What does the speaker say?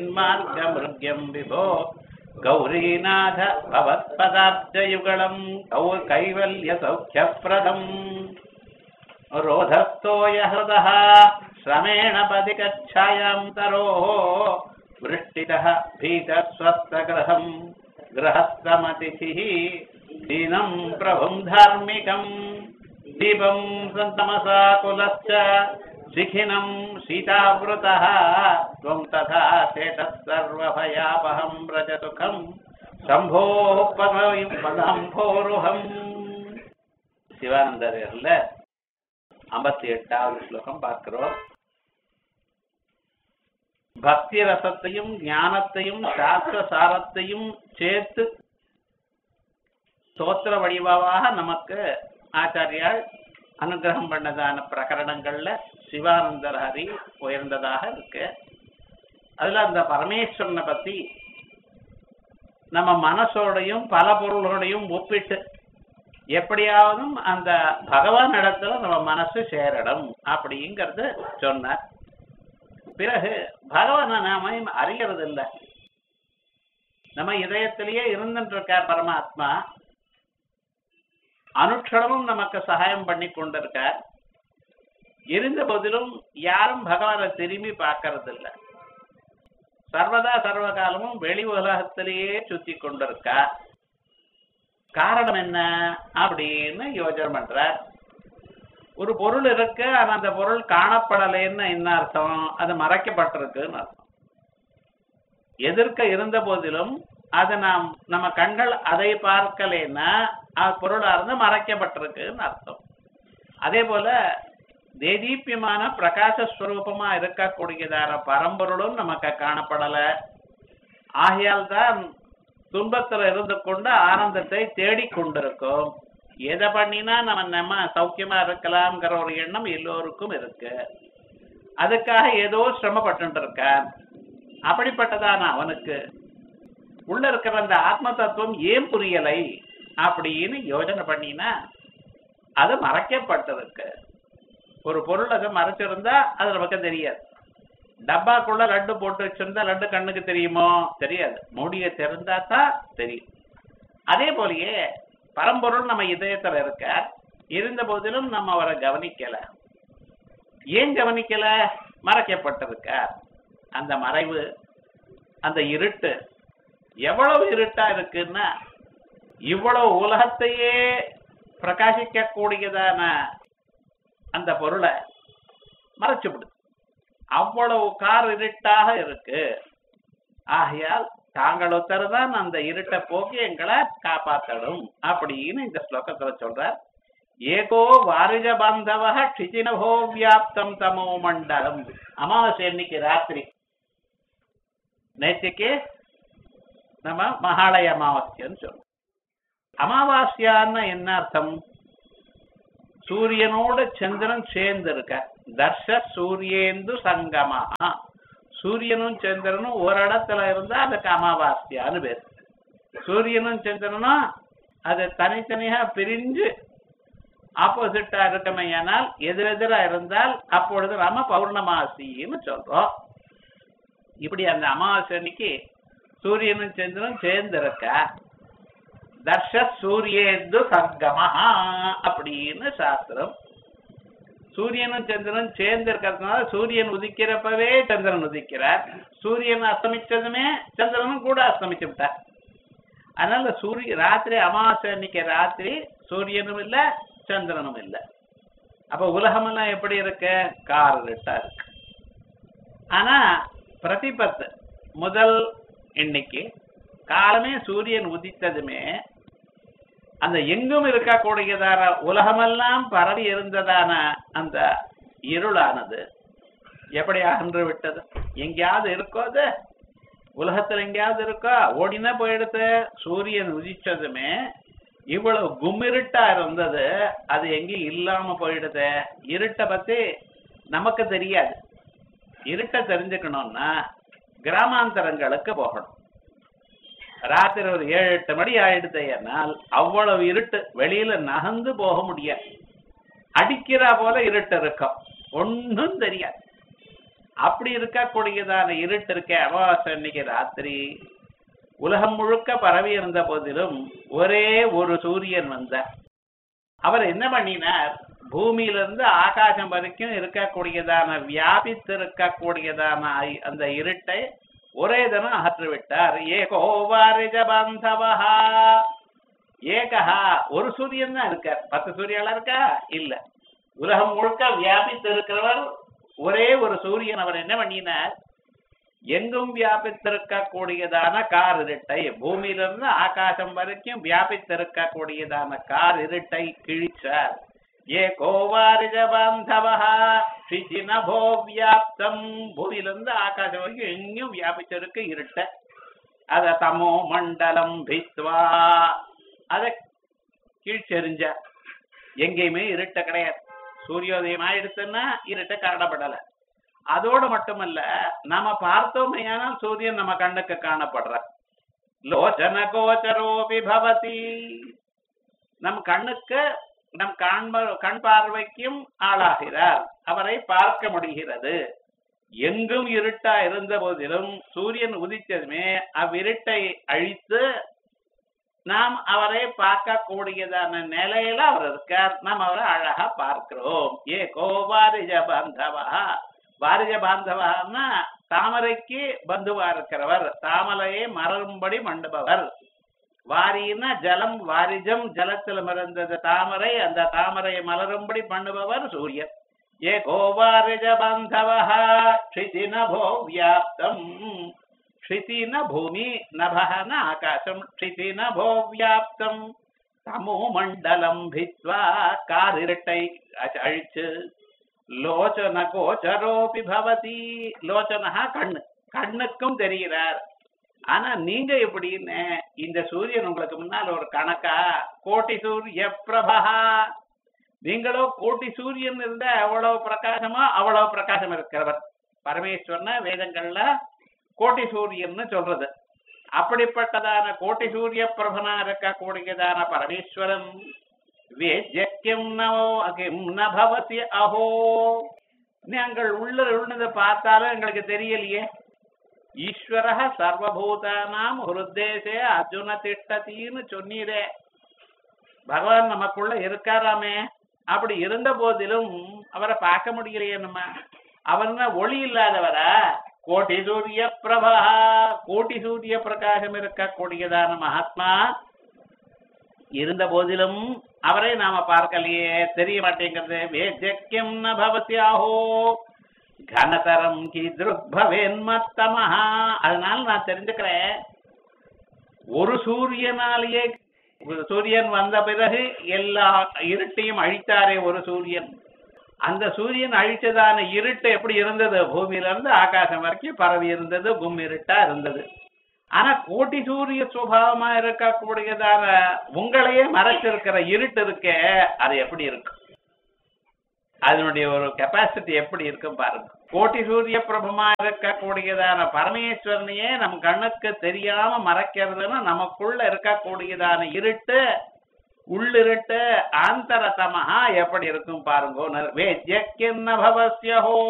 மார்கமிருக்யம் விபோ கௌரீநாத பவத்பதாப்ஜயுகளம் கௌ கைவல்ய சௌக்கியப்பிரதம் रोधस्थोय हृदः श्रमेण पदिकच्छायाम् तरोः वृष्टितः भीतस्वस्थगृहम् गृहस्थमतिथिः दीनम् प्रभुम् धार्मिकम् दीपम् सन्तमसा कुलश्च शिखिनम् शीतावृतः त्वम् तथा चेतः सर्वभयापहम् व्रजसुखम् शम्भोः पदम्भोरुहम् சிவானந்தரில் ஐம்பத்தி எட்டாவது ஸ்லோகம் பார்க்கிறோம் பக்தி ரசத்தையும் ஞானத்தையும் சாஸ்திர சாரத்தையும் சேர்த்து ஸ்தோத்திர வடிவாக நமக்கு ஆச்சாரியால் அனுகிரகம் பண்ணதான பிரகரணங்கள்ல சிவானந்தர் ஹரி உயர்ந்ததாக இருக்கு அதுல அந்த பரமேஸ்வரனை பத்தி நம்ம மனசோடையும் பல பொருள்களோடையும் ஒப்பிட்டு எப்படியாவது அந்த பகவான் இடத்துல நம்ம மனசு சேரணும் அப்படிங்கிறது சொன்னார் பிறகு பகவானை நாம அறியறது இல்லை நம்ம இதயத்திலேயே இருந்துட்டு இருக்கார் பரமாத்மா அனுட்சணமும் நமக்கு சகாயம் பண்ணி கொண்டிருக்கார் இருந்த போதிலும் யாரும் பகவானை திரும்பி பார்க்கறது இல்லை சர்வதா சர்வ காலமும் வெளி உலகத்திலேயே சுத்தி கொண்டிருக்கார் காரணம் என்ன அப்படின்னு யோஜனை பண்றார் ஒரு பொருள் இருக்கு ஆனா அந்த பொருள் காணப்படலைன்னு என்ன அர்த்தம் அது மறைக்கப்பட்டிருக்குன்னு அர்த்தம் எதிர்க்க இருந்த போதிலும் அது நாம் நம்ம கண்கள் அதை பார்க்கலைன்னா அது பொருளா இருந்து மறைக்கப்பட்டிருக்குன்னு அர்த்தம் அதே போல தேதீப்பியமான பிரகாசஸ்வரூபமா இருக்கக்கூடியதான பரம்பொருளும் நமக்கு காணப்படல ஆகையால் தான் துன்பத்துல இருந்து கொண்டு ஆனந்தத்தை தேடிக் கொண்டிருக்கும் எதை பண்ணினா நம்ம நம்ம சௌக்கியமா இருக்கலாம்ங்கிற ஒரு எண்ணம் எல்லோருக்கும் இருக்கு அதுக்காக ஏதோ சிரமப்பட்டு இருக்கான் அப்படிப்பட்டதான அவனுக்கு உள்ள இருக்கிற அந்த ஆத்ம தத்துவம் ஏன் புரியலை அப்படின்னு யோஜனை பண்ணினா அது மறைக்கப்பட்டிருக்கு ஒரு பொருள் அதை மறைச்சிருந்தா அது நமக்கு தெரியாது டப்பாக்குள்ள லட்டு போட்டு வச்சிருந்தா லட்டு கண்ணுக்கு தெரியுமோ தெரியாது மூடிய திறந்தா தான் தெரியும் அதே போலயே பரம்பொருள் நம்ம இதயத்துல இருக்க இருந்த போதிலும் நம்ம அவரை கவனிக்கல ஏன் கவனிக்கல மறைக்கப்பட்டிருக்க அந்த மறைவு அந்த இருட்டு எவ்வளவு இருட்டா இருக்குன்னா இவ்வளவு உலகத்தையே பிரகாசிக்க கூடியதான அந்த பொருளை மறைச்சுவிடுது அவ்வளவு கார் இருட்டாக இருக்கு ஆகையால் தாங்கள் ஒருத்தர் தான் அந்த இருட்டை போக்கி எங்களை காப்பாத்தடும் அப்படின்னு இந்த ஸ்லோகத்துல சொல்றார் ஏகோ வாரிஜ பாந்தவ க்ஷிதினபோ வியாப்தம் தமோ மண்டலம் அமாவாசை இன்னைக்கு ராத்திரி நேற்றுக்கு நம்ம மகாலய அமாவாஸ்யன்னு சொல்றோம் அமாவாஸ்யான்னு என்ன அர்த்தம் சூரியனோட சந்திரன் சேர்ந்து இருக்க தர்ஷ சூரியேந்து சங்கமா சூரியனும் சந்திரனும் ஒரு இடத்துல இருந்தா அதுக்கு அமாவாஸ்யான்னு பேர் சூரியனும் சந்திரனும் அது தனித்தனியா பிரிஞ்சு ஆப்போசிட்டா இருக்கமையானால் எதிரெதிரா இருந்தால் அப்பொழுது நாம பௌர்ணமாசின்னு சொல்றோம் இப்படி அந்த அமாவாசை அன்னைக்கு சூரியனும் சந்திரனும் சேர்ந்து இருக்க தர்ஷ சூரியேந்து சங்கமஹா அப்படின்னு சாஸ்திரம் சூரியனும் சந்திரனும் சேர்ந்து இருக்கிறதுனால சூரியன் உதிக்கிறப்பவே சந்திரன் உதிக்கிறார் சூரியன் அஸ்தமிச்சதுமே சந்திரனும் கூட அஸ்தமிச்சு விட்டார் அதனால சூரிய ராத்திரி அமாவாசை அன்னைக்கு ராத்திரி சூரியனும் இல்ல சந்திரனும் இல்ல அப்ப உலகமெல்லாம் எப்படி இருக்கு கார் இருட்டா இருக்கு ஆனா பிரதிபத்து முதல் இன்னைக்கு காலமே சூரியன் உதித்ததுமே அந்த எங்கும் இருக்கக்கூடியதான உலகமெல்லாம் பரவி இருந்ததான அந்த இருளானது எப்படி அகன்று விட்டது எங்கேயாவது இருக்கோ அது உலகத்துல எங்கேயாவது இருக்கோ ஓடினா போயிடுது சூரியன் உதிச்சதுமே இவ்வளவு கும்மிருட்டா இருந்தது அது எங்கேயும் இல்லாம போயிடுது இருட்டை பத்தி நமக்கு தெரியாது இருட்டை தெரிஞ்சுக்கணும்னா கிராமாந்தரங்களுக்கு போகணும் ராத்திரி ஒரு ஏழு எட்டு மணி ஆயிடுதையனால் அவ்வளவு இருட்டு வெளியில நகர்ந்து போக முடியாது அடிக்கிறா போல இருட்டு இருக்கும் ஒன்னும் தெரியாது அப்படி இருக்கக்கூடியதான இருட்டு இருக்க அமாவாசை அன்னைக்கு ராத்திரி உலகம் முழுக்க பரவி இருந்த போதிலும் ஒரே ஒரு சூரியன் வந்தார் அவர் என்ன பண்ணினார் பூமியிலிருந்து ஆகாசம் வரைக்கும் இருக்கக்கூடியதான வியாபித்து இருக்கக்கூடியதான ஐ- அந்த இருட்டை ஒரே தினம் அகற்றி விட்டார் ஏகோ வாரிஜ பாந்தவஹா ஏகஹா ஒரு சூரியன் தான் இருக்கார் பத்து சூரியனா இருக்கா இல்ல உலகம் முழுக்க வியாபித்து இருக்கிறவர் ஒரே ஒரு சூரியன் அவர் என்ன பண்ணினார் எங்கும் வியாபித்திருக்கக்கூடியதான கார் இருட்டை பூமியிலிருந்து ஆகாசம் வரைக்கும் வியாபித்திருக்கக்கூடியதான கார் இருட்டை கிழிச்சார் ஏ கோவாரிஜ பாந்தவஹா நபோ வியாப்தம் பூமியிலிருந்து ஆகாசம் வரைக்கும் எங்கேயும் வியாபிச்சிருக்கு இருட்ட அத தமோ மண்டலம் பித்வா அத கீழ்ச்செறிஞ்சார் எங்கேயுமே இருட்ட கிடையாது சூரியோதயம் ஆயிடுச்சுன்னா இருட்ட கரடப்படல அதோடு மட்டுமல்ல நாம பார்த்தோமையானால் சூரியன் நம்ம கண்ணுக்கு காணப்படுற லோச்சன கோச்சரோபி பவதி நம் கண்ணுக்கு நம் காண்ப கண் பார்வைக்கும் ஆளாகிறார் அவரை பார்க்க முடிகிறது எங்கும் இருட்டா இருந்த போதிலும் சூரியன் உதித்ததுமே அவ்விருட்டை அழித்து நாம் அவரை பார்க்கக்கூடியதான நிலையில அவர் இருக்கார் நாம் அவரை அழகா பார்க்கிறோம் ஏ கோவாரிஜ பாந்தவா வாரிஜ பாந்தவான்னா தாமரைக்கு பந்துவா இருக்கிறவர் தாமரையை மலரும்படி மண்டுபவர் வாரின்னா ஜலம் வாரிஜம் ஜலத்தில் மறந்தது தாமரை அந்த தாமரையை மலரும்படி பண்ணுபவர் சூரியன் ஏ கோவாரிஜ பாந்தவா நபோ வியாப்தம் க்ஷிதின பூமி நபஹன ஆகாசம் க்ஷிதின போ வியாப்தம் தமோ மண்டலம் பித்வா காரிரட்டை அ- அழிச்சு லோச்சன கோச்சரோபி பவதி லோச்சனஹா கண்ணு கண்ணுக்கும் தெரிகிறார் ஆனா நீங்க எப்படின்னு இந்த சூரியன் உங்களுக்கு முன்னால் ஒரு கணக்கா கோட்டி சூரிய பிரபா நீங்களோ கோட்டி சூரியன் இருந்தா எவ்வளவு பிரகாசமோ அவ்வளவு பிரகாசம் இருக்கிறவர் பரமேஸ்வரன வேதங்கள்ல கோட்டி சூரியன்னு சொல்றது அப்படிப்பட்டதான கோட்டி சூரிய பிரபனா இருக்கக்கூடியதான பரமேஸ்வரன் வேத்யக்கியம் நவோ அகிம் ந பவதி அஹோ நாங்கள் உள்ள உள்ளதை பார்த்தாலும் எங்களுக்கு தெரியலையே ஈஸ்வர சர்வபூதானாம் ஹிருத்தேசே அர்ஜுன திட்டத்தின்னு சொன்னீரே பகவான் நமக்குள்ள இருக்காராமே அப்படி இருந்த போதிலும் அவரை பார்க்க முடியலையே நம்ம அவர்னா ஒளி இல்லாதவரா கோட்டி சூரிய பிரபா கோட்டி சூரிய பிரகாசம் இருக்கக்கூடியதான மகாத்மா இருந்த போதிலும் அவரை நாம பார்க்கலையே தெரிய மாட்டேங்கிறது வேத்யக்கியம் ந பவத்யாஹோ கனதரம் கீதிருக்பவேன்மத்தமஹா அதனால நான் தெரிஞ்சுக்கிறேன் ஒரு சூரியனாலேயே ஒரு சூரியன் வந்த பிறகு எல்லா இருட்டையும் அழித்தாரே ஒரு சூரியன் அந்த சூரியன் அழிச்சதான இருட்டு எப்படி இருந்தது பூமியில இருந்து ஆகாசம் வரைக்கும் பரவி இருந்தது கும் இருட்டா இருந்தது ஆனா கோட்டி சூரிய சுபாவமா இருக்கக்கூடியதான உங்களையே மறைச்சிருக்கிற இருட்டு இருக்கே அது எப்படி இருக்கும் அதனுடைய ஒரு கெப்பாசிட்டி எப்படி இருக்கும் பாருங்க கோட்டி சூரிய பிரபமா இருக்கக்கூடியதான பரமேஸ்வரனையே நம் கண்ணுக்கு தெரியாம மறைக்கிறதுன்னா நமக்குள்ள இருக்கக்கூடியதான இருட்டு உள்ளிருட்டு ஆந்தரதமஹா எப்படி இருக்கும் பாருங்க வேத்யக்கின்ன பவஸ்யஹோ